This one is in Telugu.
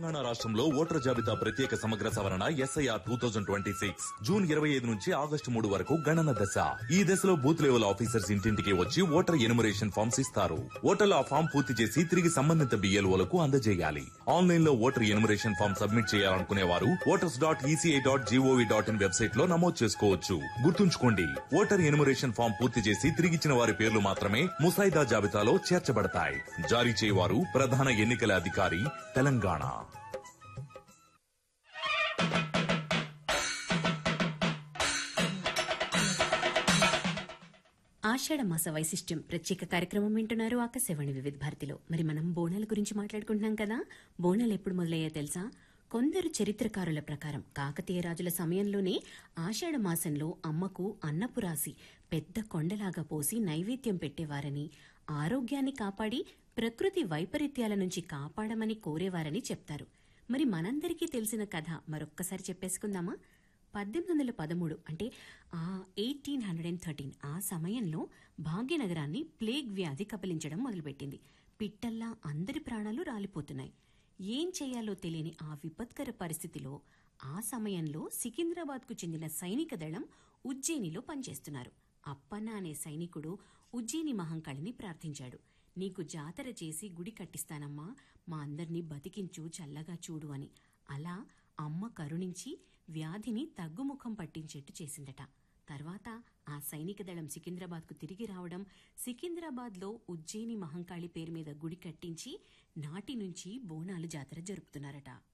తెలంగాణ రాష్ట్రంలో ఓటర్ జాబితా ప్రత్యేక సమగ్ర సవరణ SIR two thousand twenty six June ఇరవై ఐదు నుంచి ఆగస్టు మూడు వరకు గణన దశ ఈ దశలో బూత్ లెవెల్ ఆఫీసర్స్ ఇంటింటికి వచ్చి ఓటర్ ఎనుమరేషన్ ఫామ్స్ ఇస్తారు ఓటర్లు ఆ ఫామ్ పూర్తి చేసి తిరిగి సంబంధిత బిఎల్ఓలకు అందజేయాలి ఆన్లైన్ లో ఓటర్ ఎనుమరేషన్ ఫామ్ సబ్మిట్ చేయాలనుకునే వారు voters dot ECI dot GOV dot in website లో నమోదు చేసుకోవచ్చు గుర్తుంచుకోండి ఓటర్ ఎనుమరేషన్ ఫామ్ పూర్తి చేసి తిరిగిచ్చిన వారి పేర్లు మాత్రమే ముసాయిదా జాబితాలో చేర్చబడతాయి జారీ చేయవారు ప్రధాన ఎన్నికల అధికారి తెలంగాణ ఆషాఢ మాస వైశిష్ట్యం ప్రత్యేక కార్యక్రమం వింటున్నారు ఆకాశవాణి వివిధ భారతిలో మరి మనం బోనాల గురించి మాట్లాడుకుంటున్నాం కదా బోనాలు ఎప్పుడు మొదలయ్యా తెలుసా కొందరు చరిత్రకారుల ప్రకారం కాకతీయ రాజుల సమయంలోనే ఆషాఢ మాసంలో అమ్మకు అన్నపు రాసి పెద్ద కొండలాగా పోసి నైవేద్యం పెట్టేవారని ఆరోగ్యాన్ని కాపాడి ప్రకృతి వైపరీత్యాల నుంచి కాపాడమని కోరేవారని చెప్తారు మరి మనందరికీ తెలిసిన కథ మరొక్కసారి చెప్పేసుకుందామా పద్దెనిమిది వందల పదమూడు అంటే ఆ ఎయిటీన్ హండ్రెడ్ అండ్ థర్టీన్ ఆ సమయంలో భాగ్యనగరాన్ని ప్లేగ్ వ్యాధి కబలించడం మొదలుపెట్టింది పిట్టల్లా అందరి ప్రాణాలు రాలిపోతున్నాయి ఏం చేయాలో తెలియని ఆ విపత్కర పరిస్థితిలో ఆ సమయంలో సికింద్రాబాద్కు చెందిన సైనిక దళం ఉజ్జయినిలో పనిచేస్తున్నారు అప్పన్న అనే సైనికుడు ఉజ్జయిని మహంకాళిని ప్రార్థించాడు నీకు జాతర చేసి గుడి కట్టిస్తానమ్మా మా అందర్నీ బతికించు చల్లగా చూడు అని అలా అమ్మ కరుణించి వ్యాధిని తగ్గుముఖం పట్టించేట్టు చేసిందట తర్వాత ఆ సైనిక దళం సికింద్రాబాద్కు తిరిగి రావడం సికింద్రాబాద్లో ఉజ్జయిని మహంకాళి పేరు మీద గుడి కట్టించి నాటి నుంచి బోనాలు జాతర జరుపుతున్నారట